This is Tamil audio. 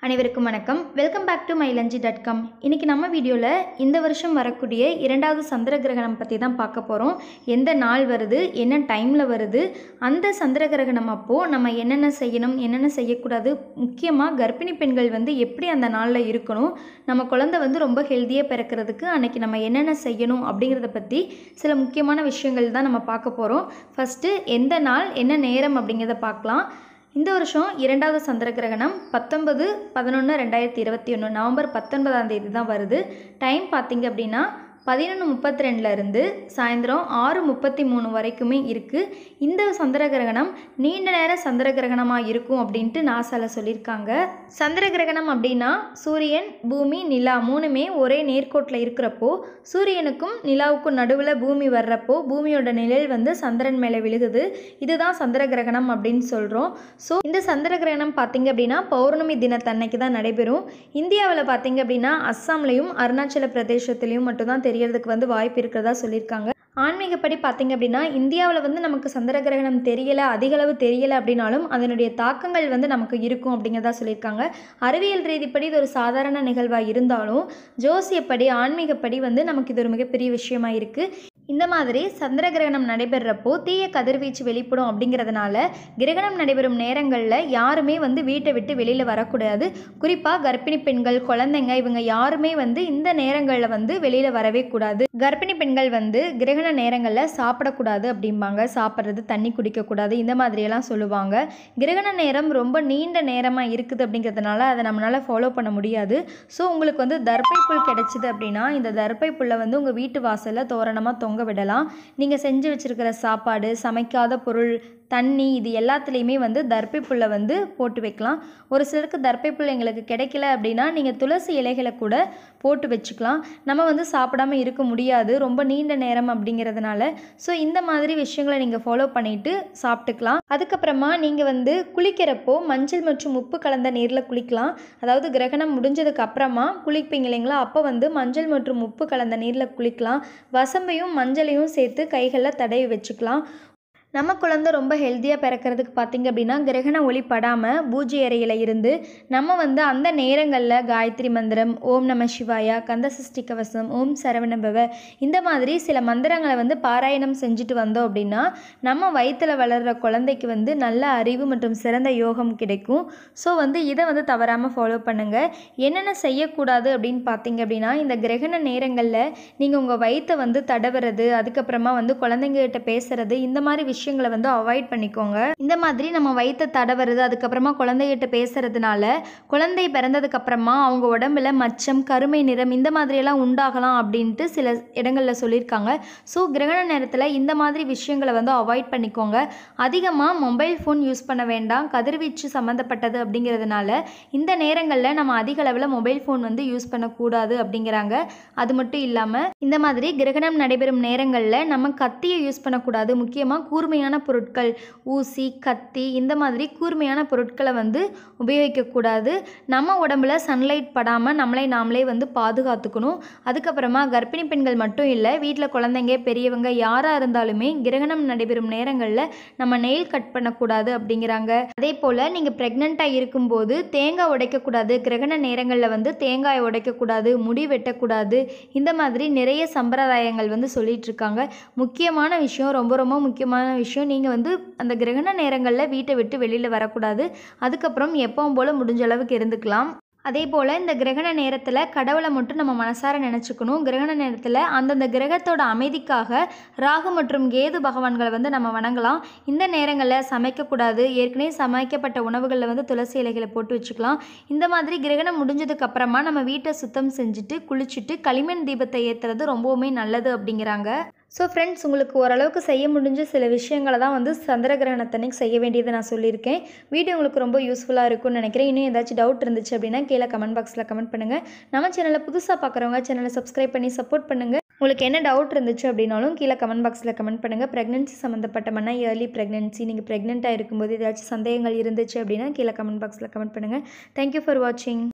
அனைவருக்கும் வணக்கம் welcome back to Mylanchi dot com இன்றைக்கி நம்ம வீடியோவில் இந்த வருஷம் வரக்கூடிய இரண்டாவது சந்திர கிரகணம் பற்றி தான் பார்க்க போகிறோம் எந்த நாள் வருது என்ன டைமில் வருது அந்த சந்திர கிரகணம் அப்போது நம்ம என்னென்ன செய்யணும் என்னென்ன செய்யக்கூடாது முக்கியமாக கர்ப்பிணி பெண்கள் வந்து எப்படி அந்த நாளில் இருக்கணும் நம்ம குழந்தை வந்து ரொம்ப ஹெல்த்தியாக பிறக்கிறதுக்கு அன்னைக்கு நம்ம என்னென்ன செய்யணும் அப்படிங்கிறத பற்றி சில முக்கியமான விஷயங்கள் தான் நம்ம பார்க்க போகிறோம் ஃபஸ்ட்டு எந்த நாள் என்ன நேரம் அப்படிங்கிறத பார்க்கலாம் இந்த வருஷம் இரண்டாவது சந்திர கிரகணம் பத்தொன்பது பதினொன்று ரெண்டாயிரத்தி இருபத்தி ஒன்று நவம்பர் பத்தொன்பதாம் தேதி தான் வருது டைம் பார்த்தீங்க அப்படின்னா பதினொன்று முப்பத்தி ரெண்டுலேருந்து சாயந்தரம் ஆறு முப்பத்தி மூணு வரைக்குமே இருக்குது இந்த சந்திர கிரகணம் நீண்ட நேர சந்திர கிரகணமாக இருக்கும் அப்படின்ட்டு நாசால சொல்லியிருக்காங்க சந்திர கிரகணம் அப்படின்னா சூரியன் பூமி நிலா மூணுமே ஒரே நேர்கோட்டில் இருக்கிறப்போ சூரியனுக்கும் நிலாவுக்கும் நடுவில் பூமி வர்றப்போ பூமியோட நிழல் வந்து சந்திரன் மேலே விழுகுது இதுதான் சந்திர கிரகணம் அப்படின்னு சொல்கிறோம் ஸோ இந்த சந்திர கிரகணம் பார்த்தீங்க அப்படின்னா பௌர்ணமி தினத்தன்னைக்கு தான் நடைபெறும் இந்தியாவில் பார்த்தீங்க அப்படின்னா அஸ்ஸாம்லேயும் அருணாச்சல பிரதேசத்துலேயும் மட்டும்தான் தெரியறதுக்கு வந்து வாய்ப்பு இருக்கிறதா சொல்லியிருக்காங்க ஆன்மீகப்படி பார்த்தீங்க அப்படின்னா இந்தியாவில் வந்து நமக்கு சந்திர கிரகணம் தெரியலை அதிகளவு தெரியலை அப்படின்னாலும் அதனுடைய தாக்கங்கள் வந்து நமக்கு இருக்கும் அப்படிங்கிறதா சொல்லியிருக்காங்க அறிவியல் ரீதிப்படி இது ஒரு சாதாரண நிகழ்வாக இருந்தாலும் ஜோசியப்படி ஆன்மீகப்படி வந்து நமக்கு இது ஒரு மிகப்பெரிய விஷயமா இருக்குது இந்த மாதிரி சந்திர கிரகணம் நடைபெறப்போ தீய கதிர்வீச்சு வெளிப்படும் அப்படிங்கிறதுனால கிரகணம் நடைபெறும் நேரங்களில் யாருமே வந்து வீட்டை விட்டு வெளியில் வரக்கூடாது குறிப்பாக கர்ப்பிணி பெண்கள் குழந்தைங்க இவங்க யாருமே வந்து இந்த நேரங்களில் வந்து வெளியில் வரவே கூடாது கர்ப்பிணி பெண்கள் வந்து கிரகண நேரங்களில் சாப்பிடக்கூடாது அப்படிம்பாங்க சாப்பிட்றது தண்ணி குடிக்கக்கூடாது இந்த மாதிரியெல்லாம் சொல்லுவாங்க கிரகண நேரம் ரொம்ப நீண்ட நேரமாக இருக்குது அப்படிங்கிறதுனால அதை நம்மளால் ஃபாலோ பண்ண முடியாது ஸோ உங்களுக்கு வந்து தர்பை புல் கிடைச்சிது அப்படின்னா இந்த தர்பை புல்லை வந்து உங்கள் வீட்டு வாசலில் தோரணமாக தொங்க விடலாம் நீங்கள் செஞ்சு வச்சுருக்கிற சாப்பாடு சமைக்காத பொருள் தண்ணி இது எல்லாத்துலேயுமே வந்து தர்பை புல்லை வந்து போட்டு வைக்கலாம் ஒரு சிலருக்கு தர்பை புல் எங்களுக்கு கிடைக்கல அப்படின்னா நீங்கள் துளசி இலைகளை கூட போட்டு வச்சுக்கலாம் நம்ம வந்து சாப்பிடாம இருக்க முடியாது ரொம்ப நீண்ட நேரம் அப்படிங்கிறதுனால ஸோ இந்த மாதிரி விஷயங்களை நீங்கள் ஃபாலோ பண்ணிட்டு சாப்பிட்டுக்கலாம் அதுக்கப்புறமா நீங்கள் வந்து குளிக்கிறப்போ மஞ்சள் மற்றும் உப்பு கலந்த நீரில் குளிக்கலாம் அதாவது கிரகணம் முடிஞ்சதுக்கு அப்புறமா குளிப்பீங்க இல்லைங்களா அப்போ வந்து மஞ்சள் மற்றும் உப்பு கலந்த நீரில் குளிக்கலாம் வசம்பையும் மஞ்சளையும் சேர்த்து கைகளில் தடவி வச்சுக்கலாம் நம்ம குழந்தை ரொம்ப ஹெல்த்தியாக பிறக்கிறதுக்கு பார்த்திங்க அப்படின்னா கிரகண ஒளி படாமல் பூஜை அறையில் இருந்து நம்ம வந்து அந்த நேரங்களில் காயத்ரி மந்திரம் ஓம் நம சிவாயா கந்த சஷ்டி கவசம் ஓம் சரவணபவ இந்த மாதிரி சில மந்திரங்களை வந்து பாராயணம் செஞ்சுட்டு வந்தோம் அப்படின்னா நம்ம வயிற்றில் வளர்கிற குழந்தைக்கு வந்து நல்ல அறிவு மற்றும் சிறந்த யோகம் கிடைக்கும் ஸோ வந்து இதை வந்து தவறாமல் ஃபாலோ பண்ணுங்கள் என்னென்ன செய்யக்கூடாது அப்படின்னு பார்த்தீங்க அப்படின்னா இந்த கிரகண நேரங்களில் நீங்கள் உங்கள் வயிற்றை வந்து தடவுறது அதுக்கப்புறமா வந்து குழந்தைங்ககிட்ட பேசுறது இந்த மாதிரி விஷயம் விஷயங்களை வந்து அவாய்ட் பண்ணிக்கோங்க இந்த மாதிரி நம்ம வயிற்றை தடவுறது அதுக்கப்புறமா குழந்தைகிட்ட பேசுறதுனால குழந்தை பிறந்ததுக்கு அப்புறமா அவங்க உடம்புல மச்சம் கருமை நிறம் இந்த மாதிரியெல்லாம் உண்டாகலாம் அப்படின்ட்டு சில இடங்களில் சொல்லியிருக்காங்க ஸோ கிரகண நேரத்தில் இந்த மாதிரி விஷயங்களை வந்து அவாய்ட் பண்ணிக்கோங்க அதிகமாக மொபைல் ஃபோன் யூஸ் பண்ண வேண்டாம் கதிர்வீச்சு சம்மந்தப்பட்டது அப்படிங்கிறதுனால இந்த நேரங்களில் நம்ம அதிக அளவில் மொபைல் ஃபோன் வந்து யூஸ் பண்ணக்கூடாது அப்படிங்கிறாங்க அது மட்டும் இல்லாமல் இந்த மாதிரி கிரகணம் நடைபெறும் நேரங்களில் நம்ம கத்தியை யூஸ் பண்ணக்கூடாது முக்கியமாக கூர்மை கூர்மையான பொருட்கள் ஊசி கத்தி இந்த மாதிரி கூர்மையான பொருட்களை வந்து உபயோகிக்கக்கூடாது நம்ம உடம்புல சன்லைட் படாமல் நம்மளை நாமளே வந்து பாதுகாத்துக்கணும் அதுக்கப்புறமா கர்ப்பிணி பெண்கள் மட்டும் இல்லை வீட்டில் குழந்தைங்க பெரியவங்க யாராக இருந்தாலுமே கிரகணம் நடைபெறும் நேரங்களில் நம்ம நெயில் கட் பண்ணக்கூடாது அப்படிங்கிறாங்க அதே போல் நீங்கள் ப்ரெக்னெண்ட்டாக இருக்கும்போது தேங்காய் உடைக்கக்கூடாது கிரகண நேரங்களில் வந்து தேங்காய் உடைக்கக்கூடாது முடி வெட்டக்கூடாது இந்த மாதிரி நிறைய சம்பிரதாயங்கள் வந்து சொல்லிட்டு இருக்காங்க முக்கியமான விஷயம் ரொம்ப ரொம்ப முக்கியமான விஷயம் நீங்கள் வந்து அந்த கிரகண நேரங்களில் வீட்டை விட்டு வெளியில் வரக்கூடாது அதுக்கப்புறம் எப்பவும் போல் முடிஞ்ச அளவுக்கு இருந்துக்கலாம் அதே போல் இந்த கிரகண நேரத்தில் கடவுளை மட்டும் நம்ம மனசார நினச்சிக்கணும் கிரகண நேரத்தில் அந்தந்த கிரகத்தோட அமைதிக்காக ராகு மற்றும் கேது பகவான்களை வந்து நம்ம வணங்கலாம் இந்த நேரங்களில் சமைக்கக்கூடாது ஏற்கனவே சமைக்கப்பட்ட உணவுகளில் வந்து துளசி இலைகளை போட்டு வச்சுக்கலாம் இந்த மாதிரி கிரகணம் முடிஞ்சதுக்கு அப்புறமா நம்ம வீட்டை சுத்தம் செஞ்சுட்டு குளிச்சுட்டு களிமண் தீபத்தை ஏற்றுறது ரொம்பவுமே நல்லது அப்படிங்கிறாங்க ஸோ ஃப்ரெண்ட்ஸ் உங்களுக்கு ஓரளவுக்கு செய்ய முடிஞ்ச சில விஷயங்களை தான் வந்து சந்திர கிரகணத்தன்னைக்கு செய்ய வேண்டியதை நான் சொல்லியிருக்கேன் வீடியோ உங்களுக்கு ரொம்ப யூஸ்ஃபுல்லாக இருக்கும்னு நினைக்கிறேன் இன்னும் ஏதாச்சும் டவுட் இருந்துச்சு அப்படின்னா கீழே கமெண்ட் பாக்ஸில் கமெண்ட் பண்ணுங்கள் நம்ம சேனலை புதுசாக பார்க்குறவங்க சேனலை சப்ஸ்கிரைப் பண்ணி சப்போர்ட் பண்ணுங்கள் உங்களுக்கு என்ன டவுட் இருந்துச்சு அப்படின்னாலும் கீழே கமெண்ட் பாக்ஸில் கமெண்ட் பண்ணுங்கள் ப்ரெக்னென்சி சம்மந்தப்பட்டமான இயர்லி ப்ரெக்னென்சி நீங்கள் ப்ரெக்னெண்ட்டாக இருக்கும்போது ஏதாச்சும் சந்தேகங்கள் இருந்துச்சு அப்படின்னா கீழே கமெண்ட் பாக்ஸில் கமெண்ட் பண்ணுங்கள் தேங்க்யூ ஃபார் வாட்சிங்